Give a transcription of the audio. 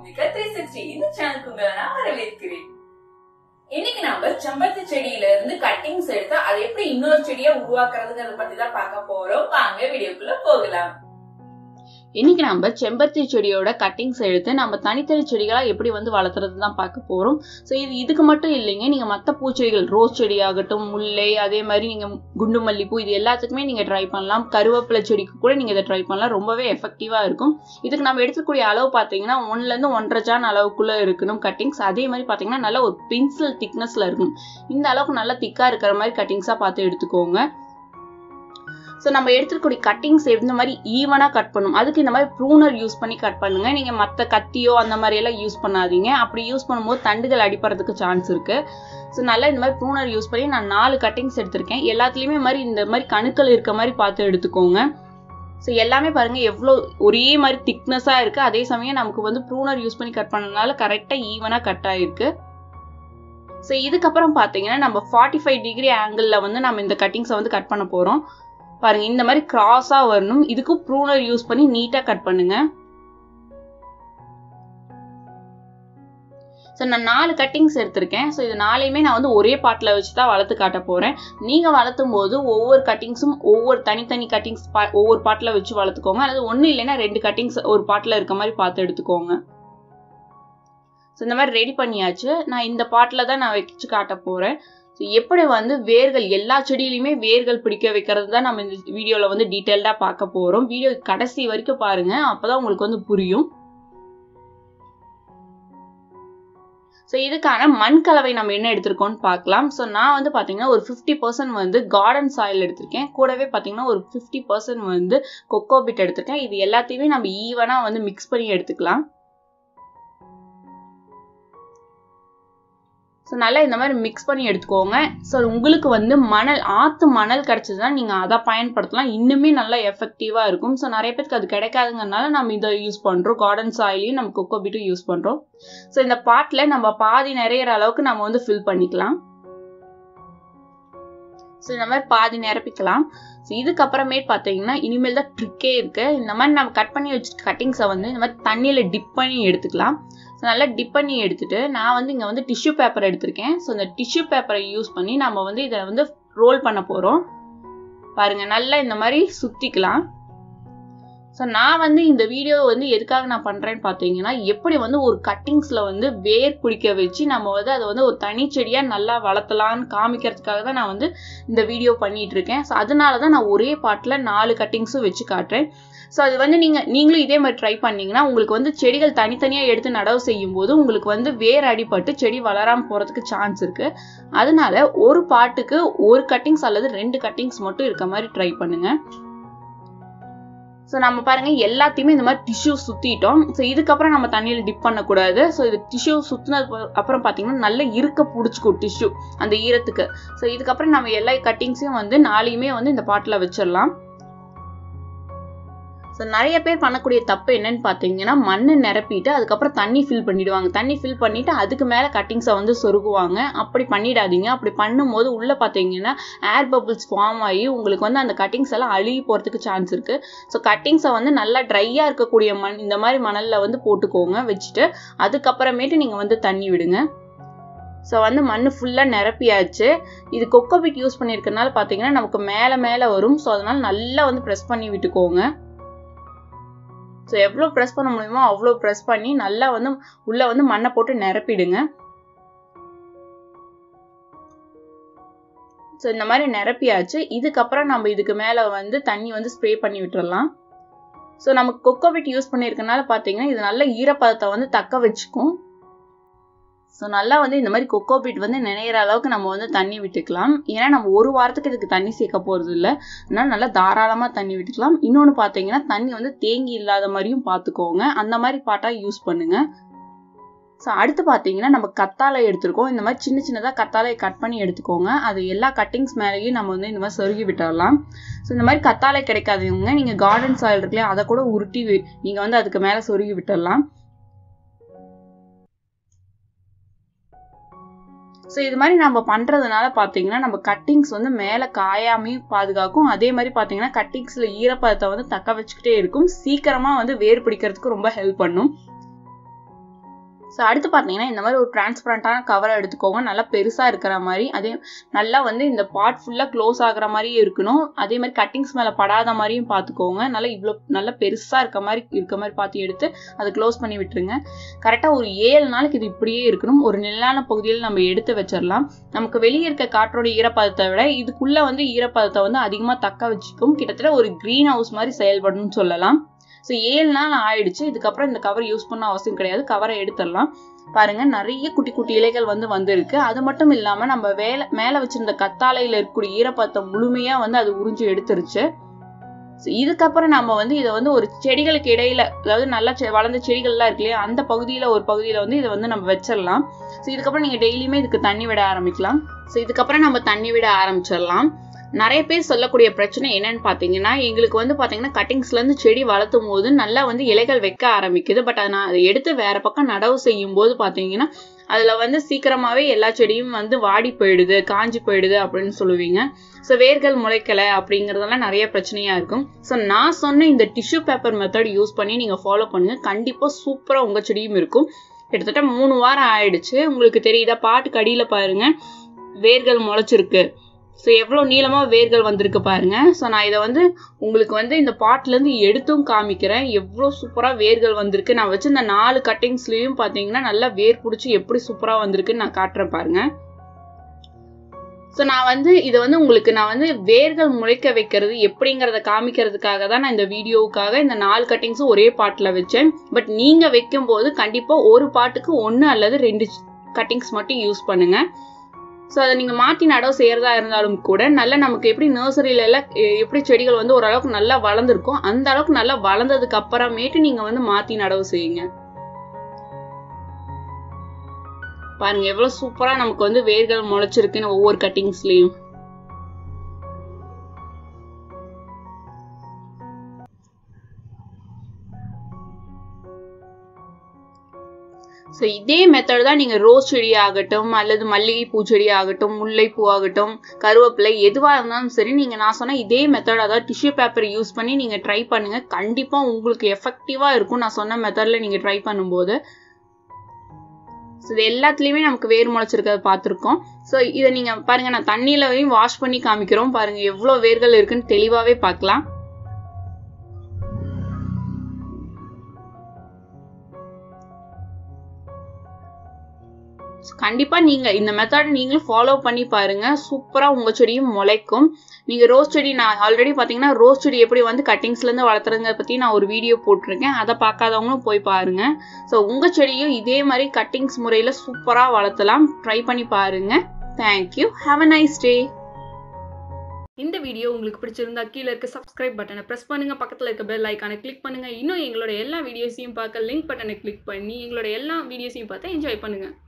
Bhumika three sixty இந்த சேனலுக்கு உங்களை நான் வரவேற்கிறேன் இன்னைக்கு நம்ம செம்பருத்தி செடியில இருந்து கட்டிங்ஸ் எடுத்து அதை எப்படி இன்னொரு செடியா உருவாக்குறதுங்கிறத பத்தி தான் பார்க்க போறோம் வாங்க வீடியோக்குள்ள போகலாம் இன்னைக்கு நம்ம செம்பருத்தி செடியோட கட்டிங்ஸ் எடுத்து நம்ம தனித்தனி செடிகளா எப்படி வந்து வளர்த்துறது தான் பார்க்க போறோம் ஸோ இது இதுக்கு மட்டும் இல்லைங்க நீங்க மற்ற பூச்செடிகள் ரோஸ் செடி ஆகட்டும் முல்லை அதே மாதிரி நீங்க குண்டு மல்லிப்பூ இது எல்லாத்துக்குமே நீங்க ட்ரை பண்ணலாம் கருவேப்பிலை செடிக்கு கூட நீங்க இதை ட்ரை பண்ணலாம் ரொம்பவே எஃபெக்டிவா இருக்கும் இதுக்கு நம்ம எடுத்துக்கூடிய அளவு பார்த்தீங்கன்னா ஒன்னுல இருந்து ஒன்றரை ஜான் அளவுக்குள்ள இருக்கணும் கட்டிங்ஸ் அதே மாதிரி பார்த்தீங்கன்னா நல்ல ஒரு பென்சில் திக்னஸ்ல இருக்கணும் இந்த அளவுக்கு நல்லா திக்கா இருக்கிற மாதிரி கட்டிங்ஸா பார்த்து எடுத்துக்கோங்க ஸோ நம்ம எடுத்துக்கூடிய கட்டிங்ஸ் இந்த மாதிரி ஈவனாக கட் பண்ணும் அதுக்கு இந்த மாதிரி ப்ரூனர் யூஸ் பண்ணி கட் பண்ணுங்க நீங்கள் மற்ற கத்தியோ அந்த மாதிரி எல்லாம் யூஸ் பண்ணாதீங்க அப்படி யூஸ் பண்ணும்போது தண்டுகள் அடிப்படுறதுக்கு சான்ஸ் இருக்கு ஸோ நல்லா இந்த மாதிரி ப்ரூனர் யூஸ் பண்ணி நான் நாலு கட்டிங்ஸ் எடுத்திருக்கேன் எல்லாத்துலேயுமே மாதிரி இந்த மாதிரி கணுக்கள் இருக்க மாதிரி பார்த்து எடுத்துக்கோங்க ஸோ எல்லாமே பாருங்க எவ்வளோ ஒரே மாதிரி திக்னஸாக இருக்கு அதே சமயம் நமக்கு வந்து ப்ரூனர் யூஸ் பண்ணி கட் பண்ணதுனால கரெக்டாக ஈவனாக கட் ஆயிருக்கு ஸோ இதுக்கப்புறம் பார்த்தீங்கன்னா நம்ம ஃபார்ட்டி ஃபைவ் டிகிரி ஆங்கிளில் வந்து நம்ம இந்த கட்டிங்ஸை வந்து கட் பண்ண போகிறோம் பாருங்க இந்த மாதிரி கிராஸா வரணும் இதுக்கும் ப்ரூனர் யூஸ் பண்ணி நீட்டா கட் பண்ணுங்க ஸோ நான் நாலு கட்டிங்ஸ் எடுத்திருக்கேன் ஸோ இது நாளையுமே நான் வந்து ஒரே பாட்டில் வச்சு தான் வளர்த்து காட்ட போகிறேன் நீங்கள் வளர்த்தும் போது ஒவ்வொரு கட்டிங்ஸும் ஒவ்வொரு தனித்தனி கட்டிங்ஸ் பா ஒவ்வொரு பாட்டில் வச்சு வளர்த்துக்கோங்க அல்லது ஒன்றும் இல்லைன்னா ரெண்டு கட்டிங்ஸ் ஒரு பாட்டில் இருக்க மாதிரி பார்த்து எடுத்துக்கோங்க ஸோ இந்த மாதிரி ரெடி பண்ணியாச்சு நான் இந்த பாட்டில் தான் நான் வச்சு காட்ட போகிறேன் ஸோ எப்படி வந்து வேர்கள் எல்லா செடியிலையுமே வேர்கள் பிடிக்க வைக்கிறது தான் நம்ம இந்த வீடியோவில் வந்து டீட்டெயில்டாக பார்க்க போகிறோம் வீடியோ கடைசி வரைக்கும் பாருங்க அப்போதான் உங்களுக்கு வந்து புரியும் ஸோ இதுக்கான மண் கலவை நம்ம என்ன எடுத்திருக்கோம்னு பார்க்கலாம் ஸோ நான் வந்து பார்த்தீங்கன்னா ஒரு ஃபிஃப்டி பர்சன்ட் வந்து கார்டன் சாயில் எடுத்திருக்கேன் கூடவே பார்த்தீங்கன்னா ஒரு ஃபிஃப்டி பர்சன்ட் வந்து கொக்கோபிட் எடுத்திருக்கேன் இது எல்லாத்தையுமே நம்ம ஈவனாக வந்து மிக்ஸ் பண்ணி எடுத்துக்கலாம் ஸோ நல்லா இந்த மாதிரி மிக்ஸ் பண்ணி எடுத்துக்கோங்க ஸோ உங்களுக்கு வந்து மணல் ஆற்று மணல் கிடச்சதுன்னா நீங்கள் அதை பயன்படுத்தலாம் இன்னுமே நல்லா எஃபெக்டிவாக இருக்கும் ஸோ நிறைய பேருக்கு அது கிடைக்காதுங்கிறனால நம்ம இதை யூஸ் பண்ணுறோம் கார்டன் சாயிலையும் நம்ம கொக்கோபிட்டும் யூஸ் பண்ணுறோம் ஸோ இந்த பாட்டில் நம்ம பாதி நிறையிற அளவுக்கு நம்ம வந்து ஃபில் பண்ணிக்கலாம் ஸோ இந்த மாதிரி பாதி நிரப்பிக்கலாம் ஸோ இதுக்கப்புறமேட் பார்த்தீங்கன்னா இனிமேல் தான் ட்ரிக்கே இருக்குது இந்த மாதிரி நம்ம கட் பண்ணி வச்சுட்டு கட்டிங்ஸை வந்து இந்த மாதிரி தண்ணியில் டிப் பண்ணி எடுத்துக்கலாம் ஸோ நல்லா டிப் பண்ணி எடுத்துட்டு நான் வந்து இங்கே வந்து டிஷ்யூ பேப்பர் எடுத்திருக்கேன் ஸோ இந்த டிஷ்யூ பேப்பரை யூஸ் பண்ணி நம்ம வந்து இதை வந்து ரோல் பண்ண போகிறோம் பாருங்க நல்லா இந்த மாதிரி சுற்றிக்கலாம் ஸோ நான் வந்து இந்த வீடியோ வந்து எதுக்காக நான் பண்ணுறேன்னு பார்த்தீங்கன்னா எப்படி வந்து ஒரு கட்டிங்ஸில் வந்து வேர் பிடிக்க வச்சு நம்ம வந்து அதை வந்து ஒரு தனி செடியாக நல்லா வளர்த்தலான்னு காமிக்கிறதுக்காக தான் நான் வந்து இந்த வீடியோ பண்ணிட்டு இருக்கேன் ஸோ அதனால தான் நான் ஒரே பாட்டில் நாலு கட்டிங்ஸும் வச்சு காட்டுறேன் ஸோ அது வந்து நீங்கள் நீங்களும் இதே மாதிரி ட்ரை பண்ணீங்கன்னா உங்களுக்கு வந்து செடிகள் தனித்தனியாக எடுத்து நடவு செய்யும் போது உங்களுக்கு வந்து வேர் அடிபட்டு செடி வளராமல் போகிறதுக்கு சான்ஸ் இருக்குது அதனால ஒரு பாட்டுக்கு ஒரு கட்டிங்ஸ் அல்லது ரெண்டு கட்டிங்ஸ் மட்டும் இருக்க மாதிரி ட்ரை பண்ணுங்கள் ஸோ நம்ம பாருங்க எல்லாத்தையுமே இந்த மாதிரி டிஷ்யூ சுத்திட்டோம் ஸோ இதுக்கப்புறம் நம்ம தண்ணியில் டிப் பண்ணக்கூடாது ஸோ இது டிஷ்யூ சுத்தினது அப்புறம் பார்த்தீங்கன்னா நல்ல இருக்க பிடிச்சிக்கும் டிஷ்யூ அந்த ஈரத்துக்கு ஸோ இதுக்கப்புறம் நம்ம எல்லா கட்டிங்ஸையும் வந்து நாளையுமே வந்து இந்த பாட்டில் வச்சிடலாம் ஸோ நிறைய பேர் பண்ணக்கூடிய தப்பு என்னன்னு பார்த்தீங்கன்னா மண் நிரப்பிட்டு அதுக்கப்புறம் தண்ணி ஃபில் பண்ணிடுவாங்க தண்ணி ஃபில் பண்ணிட்டு அதுக்கு மேலே கட்டிங்ஸை வந்து சொருகுவாங்க அப்படி பண்ணிடாதீங்க அப்படி பண்ணும்போது உள்ளே பார்த்தீங்கன்னா ஏர் பபிள்ஸ் ஃபார்ம் ஆகி உங்களுக்கு வந்து அந்த கட்டிங்ஸ் எல்லாம் அழுகி போகிறதுக்கு சான்ஸ் இருக்குது ஸோ கட்டிங்ஸை வந்து நல்லா ட்ரையாக இருக்கக்கூடிய மண் இந்த மாதிரி மணலில் வந்து போட்டுக்கோங்க வச்சுட்டு அதுக்கப்புறமேட்டு நீங்கள் வந்து தண்ணி விடுங்க ஸோ வந்து மண் ஃபுல்லாக நிரப்பியாச்சு இது கொக்கோபிட் யூஸ் பண்ணியிருக்கனால பார்த்தீங்கன்னா நமக்கு மேலே மேலே வரும் ஸோ அதனால நல்லா வந்து ப்ரெஸ் பண்ணி விட்டுக்கோங்க ஸோ எவ்வளோ ப்ரெஸ் பண்ண முடியுமோ அவ்வளோ ப்ரெஸ் பண்ணி நல்லா வந்து உள்ளே வந்து மண்ணை போட்டு நிரப்பிடுங்க ஸோ இந்த மாதிரி நிரப்பியாச்சு இதுக்கப்புறம் நம்ம இதுக்கு மேலே வந்து தண்ணி வந்து ஸ்ப்ரே பண்ணி விட்டுறலாம் ஸோ நமக்கு கொக்கோபிட் யூஸ் பண்ணியிருக்கனால பார்த்தீங்கன்னா இது நல்ல ஈரப்பதத்தை வந்து தக்க வச்சுக்கும் ஸோ நல்லா வந்து இந்த மாதிரி கொக்கோபிட் வந்து நினைகிற அளவுக்கு நம்ம வந்து தண்ணி விட்டுக்கலாம் ஏன்னா நம்ம ஒரு வாரத்துக்கு இதுக்கு தண்ணி சேர்க்க போகிறது இல்லை அதனால நல்லா தாராளமாக தண்ணி விட்டுக்கலாம் இன்னொன்று பார்த்தீங்கன்னா தண்ணி வந்து தேங்கி இல்லாத மாதிரியும் பார்த்துக்கோங்க அந்த மாதிரி பாட்டாக யூஸ் பண்ணுங்க ஸோ அடுத்து பார்த்தீங்கன்னா நம்ம கத்தாழை எடுத்துருக்கோம் இந்த மாதிரி சின்ன சின்னதாக கத்தாழையை கட் பண்ணி எடுத்துக்கோங்க அது எல்லா கட்டிங்ஸ் மேலேயும் நம்ம வந்து இந்த மாதிரி சொருகி விட்டுறலாம் ஸோ இந்த மாதிரி கத்தாழை கிடைக்காதவங்க நீங்கள் கார்டன் சாயில் இருக்குல்லையா அதை கூட உருட்டி நீங்கள் வந்து அதுக்கு மேலே சொருகி விட்டுடலாம் ஸோ இது மாதிரி நம்ம பண்ணுறதுனால பார்த்தீங்கன்னா நம்ம கட்டிங்ஸ் வந்து மேலே காயாமையும் பாதுகாக்கும் அதே மாதிரி பார்த்தீங்கன்னா கட்டிங்ஸில் ஈரப்பதத்தை வந்து தக்க வச்சுக்கிட்டே இருக்கும் சீக்கிரமாக வந்து வேர் பிடிக்கிறதுக்கு ரொம்ப ஹெல்ப் பண்ணும் ஸோ அடுத்து பார்த்தீங்கன்னா இந்த மாதிரி ஒரு டிரான்ஸ்பரண்டான கவரை எடுத்துக்கோங்க நல்லா பெருசாக இருக்கிற மாதிரி அதே நல்லா வந்து இந்த பார்ட் ஃபுல்லாக க்ளோஸ் ஆகுற மாதிரியும் இருக்கணும் அதே மாதிரி கட்டிங்ஸ் மேலே படாத மாதிரியும் பார்த்துக்கோங்க நல்லா இவ்வளோ நல்லா பெருசாக இருக்க மாதிரி இருக்க மாதிரி பார்த்து எடுத்து அதை க்ளோஸ் பண்ணி விட்டுருங்க கரெக்டாக ஒரு ஏழு நாளைக்கு இது இப்படியே இருக்கணும் ஒரு நிழலான பகுதியில் நம்ம எடுத்து வச்சிடலாம் நமக்கு வெளியே இருக்க காற்றோட ஈரப்பதத்தை விட இதுக்குள்ளே வந்து ஈரப்பதத்தை வந்து அதிகமாக தக்க வச்சுக்கும் கிட்டத்தட்ட ஒரு க்ரீன் ஹவுஸ் மாதிரி செயல்படும்னு சொல்லலாம் ஸோ ஏழு நாள் ஆயிடுச்சு இதுக்கப்புறம் இந்த கவர் யூஸ் பண்ண அவசியம் கிடையாது கவரை எடுத்துடலாம் பாருங்க நிறைய குட்டி குட்டி இலைகள் வந்து வந்திருக்கு அது மட்டும் இல்லாம நம்ம வேலை மேல வச்சிருந்த கத்தாழையில இருக்கக்கூடிய ஈரப்பதத்தை முழுமையா வந்து அது உறிஞ்சு எடுத்துருச்சு So, இதுக்கப்புறம் நம்ம வந்து இதை வந்து ஒரு செடிகளுக்கு இடையில அதாவது நல்லா செ- வளர்ந்த செடிகள்லாம் இருக்கு இல்லையா அந்த பகுதியில ஒரு பகுதியில வந்து இதை வந்து நம்ம வச்சிடலாம் ஸோ இதுக்கப்புறம் நீங்க டெய்லியுமே இதுக்கு தண்ணி விட ஆரம்பிக்கலாம் ஸோ இதுக்கப்புறம் நம்ம தண்ணி விட ஆரம்பிச்சிடலாம் நிறைய பேர் சொல்லக்கூடிய பிரச்சனை என்னன்னு பார்த்தீங்கன்னா எங்களுக்கு வந்து பார்த்தீங்கன்னா கட்டிங்ஸ்ல இருந்து செடி வளர்த்தும் போது நல்லா வந்து இலைகள் வைக்க ஆரம்பிக்குது பட் அதை நான் அதை எடுத்து வேற பக்கம் நடவு செய்யும் போது பார்த்தீங்கன்னா அதுல வந்து சீக்கிரமாவே எல்லா செடியும் வந்து வாடி போயிடுது காஞ்சி போயிடுது அப்படின்னு சொல்லுவீங்க ஸோ வேர்கள் முளைக்கலை அப்படிங்கறதெல்லாம் நிறைய பிரச்சனையா இருக்கும் ஸோ நான் சொன்ன இந்த டிஷ்யூ பேப்பர் மெத்தட் யூஸ் பண்ணி நீங்க ஃபாலோ பண்ணுங்க கண்டிப்பா சூப்பரா உங்க செடியும் இருக்கும் கிட்டத்தட்ட மூணு வாரம் ஆயிடுச்சு உங்களுக்கு தெரியுதா பாட்டுக்கு அடியில பாருங்க வேர்கள் முளைச்சிருக்கு ஸோ எவ்வளோ நீளமாக வேர்கள் வந்திருக்கு பாருங்க ஸோ நான் இதை வந்து உங்களுக்கு வந்து இந்த பாட்லேருந்து எடுத்தும் காமிக்கிறேன் எவ்வளோ சூப்பராக வேர்கள் வந்திருக்கு நான் வச்சு இந்த நாலு கட்டிங்ஸ்லேயும் பார்த்தீங்கன்னா நல்லா வேர் பிடிச்சி எப்படி சூப்பராக வந்திருக்குன்னு நான் காட்டுறேன் பாருங்க ஸோ நான் வந்து இதை வந்து உங்களுக்கு நான் வந்து வேர்கள் முளைக்க வைக்கிறது எப்படிங்கிறத காமிக்கிறதுக்காக தான் நான் இந்த வீடியோவுக்காக இந்த நாலு கட்டிங்ஸும் ஒரே பாட்டில் வச்சேன் பட் நீங்கள் வைக்கும்போது கண்டிப்பாக ஒரு பாட்டுக்கு ஒன்று அல்லது ரெண்டு கட்டிங்ஸ் மட்டும் யூஸ் பண்ணுங்க ஸோ அதை நீங்கள் மாற்றி நடவு செய்கிறதா இருந்தாலும் கூட நல்ல நமக்கு எப்படி நர்சரியில எல்லாம் எ- எப்படி செடிகள் வந்து ஓரளவுக்கு நல்லா வளர்ந்துருக்கும் அந்த அளவுக்கு நல்லா வளர்ந்ததுக்கு அப்புறமேட்டு நீங்கள் வந்து மாற்றி நடவு செய்யுங்க பாருங்க எவ்வளவு சூப்பரா நமக்கு வந்து வேர்கள் முளைச்சிருக்குன்னு ஒவ்வொரு கட்டிங்ஸ்லயும் ஸோ இதே மெத்தட் தான் நீங்கள் ரோஸ் செடி ஆகட்டும் அல்லது மல்லிகை பூச்செடி ஆகட்டும் முல்லைப்பூ ஆகட்டும் கருவேப்பிலை எதுவாக இருந்தாலும் சரி நீங்கள் நான் சொன்ன இதே மெத்தட் அதாவது டிஷ்யூ பேப்பர் யூஸ் பண்ணி நீங்கள் ட்ரை பண்ணுங்க கண்டிப்பாக உங்களுக்கு எஃபெக்டிவாக இருக்கும் நான் சொன்ன மெத்தடில் நீங்கள் ட்ரை பண்ணும்போது ஸோ இது எல்லாத்துலேயுமே நமக்கு வேர் முளைச்சிருக்கிறத பார்த்துருக்கோம் ஸோ இதை நீங்கள் பாருங்க நான் தண்ணியிலையும் வாஷ் பண்ணி காமிக்கிறோம் பாருங்க எவ்வளோ வேர்கள் இருக்குன்னு தெளிவாகவே பார்க்கலாம் So, கண்டிப்பா நீங்க இந்த மெத்தட் நீங்களும் ஃபாலோ பண்ணி பாருங்க சூப்பரா உங்க செடியும் முளைக்கும் நீங்க ரோஸ் செடி நான் ஆல்ரெடி பாத்தீங்கன்னா ரோஸ் செடி எப்படி வந்து கட்டிங்ஸ்ல இருந்து வளர்த்துறத பத்தி நான் ஒரு வீடியோ போட்டிருக்கேன் அதை பார்க்காதவங்களும் போய் பாருங்க ஸோ உங்க செடியும் இதே மாதிரி கட்டிங்ஸ் முறையில சூப்பரா வளர்த்தலாம் ட்ரை பண்ணி பாருங்க thank you have a nice day இந்த வீடியோ உங்களுக்கு பிடிச்சிருந்தா கீழே இருக்க சப்ஸ்கிரைப் பட்டனை ப்ரெஸ் பண்ணுங்க பக்கத்தில் இருக்க பெல் ஐக்கானை கிளிக் பண்ணுங்க இன்னும் எங்களோட எல்லா வீடியோஸையும் பார்க்க லிங்க் பட்டனை கிளிக் பண்ணி எங்களோட எல்லா வீடியோஸையும் பார்த்து என்ஜாய் பண்ணுங்க